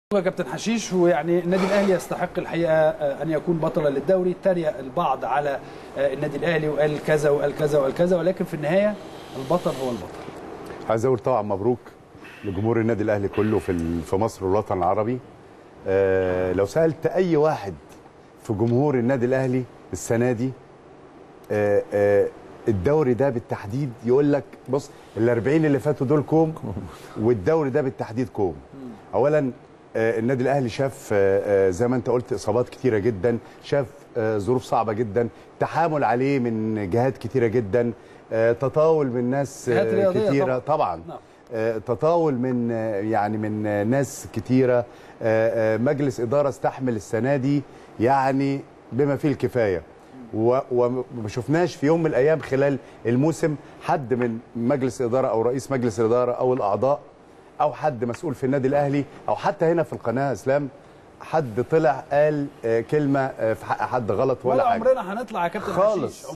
يا كابتن حشيش ويعني النادي الاهلي يستحق الحقيقه آه، ان يكون بطلا للدوري تريق البعض على آه، النادي الاهلي وقال كذا وقال كذا وقال كذا ولكن في النهايه البطل هو البطل عايز اقول طبعا مبروك لجمهور النادي الاهلي كله في ال- في مصر والوطن العربي آه لو سالت اي واحد في جمهور النادي الاهلي السنه دي آه آه الدوري ده بالتحديد يقول لك بص ال 40 اللي فاتوا دول كوم والدوري ده بالتحديد كوم اولا آه النادي الاهلي شاف آه آه زي ما انت قلت اصابات كتيره جدا شاف آه ظروف صعبه جدا تحامل عليه من جهات كتيره جدا آه تطاول من ناس جهات آه رياضية كتيره طبعاً. طبعا نعم. آه، تطاول من آه، يعني من آه، ناس كتيره آه، آه، مجلس اداره استحمل السنه دي يعني بما فيه الكفايه و- وما شفناش في يوم من الايام خلال الموسم حد من مجلس اداره او رئيس مجلس الاداره او الاعضاء او حد مسؤول في النادي الاهلي او حتى هنا في القناه اسلام حد طلع قال آه، كلمه آه، في حق حد غلط ولا, ولا حاجه عمرنا هنطلع يا كابتن خالص. حشيش